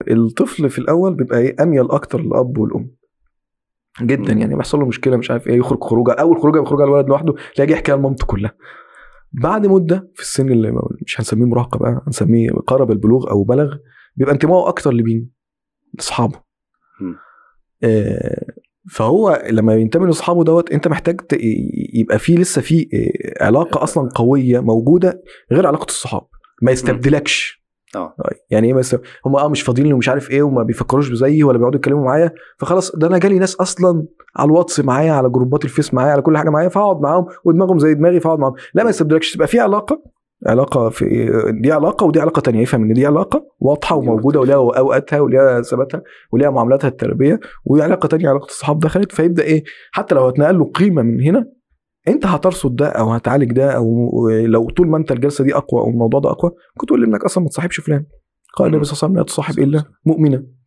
الطفل في الاول بيبقى ايه اميل اكتر للاب والام جدا مم. يعني بيحصل له مشكله مش عارف ايه يخرج خروجه اول خروجه بيخرجها الولد لوحده تلاقيه يحكيها لمامته كلها بعد مده في السن اللي مش هنسميه مراهقه بقى هنسميه قرب البلوغ او بلغ بيبقى انتمائه اكتر لمين؟ لاصحابه مم. آه، فهو لما ينتمي لاصحابه دوت انت محتاج ت- يبقى في لسه في آه، علاقه اصلا قويه موجوده غير علاقه الصحاب ما يستبدلكش اه يعني ايه بس هم اه مش فاضيين لي ومش عارف ايه وما بيفكروش زيي ولا بيقعدوا يتكلموا معايا فخلاص ده انا جالي ناس اصلا على الواتس معايا على جروبات الفيس معايا على كل حاجه معايا فاقعد معاهم ودماغهم زي دماغي فاقعد معاهم لا ما يستبدلكش تبقى في علاقه علاقه في دي علاقه ودي علاقه تانية يفهم ان دي علاقه واضحه دي وموجوده مختلفة. وليها اوقاتها وليها ثباتها وليها معاملاتها التربيه وعلاقه تانية علاقه الصحاب دخلت فيبدا ايه حتى لو هتنقل له قيمه من هنا انت هترصد ده او هتعالج ده او لو طول ما انت الجلسه دي اقوى او الموضوع ده اقوى كنت تقول لابنك اصلا ما تصاحبش فلان قال النبي صلى الله عليه وسلم لا تصاحب الا مؤمنا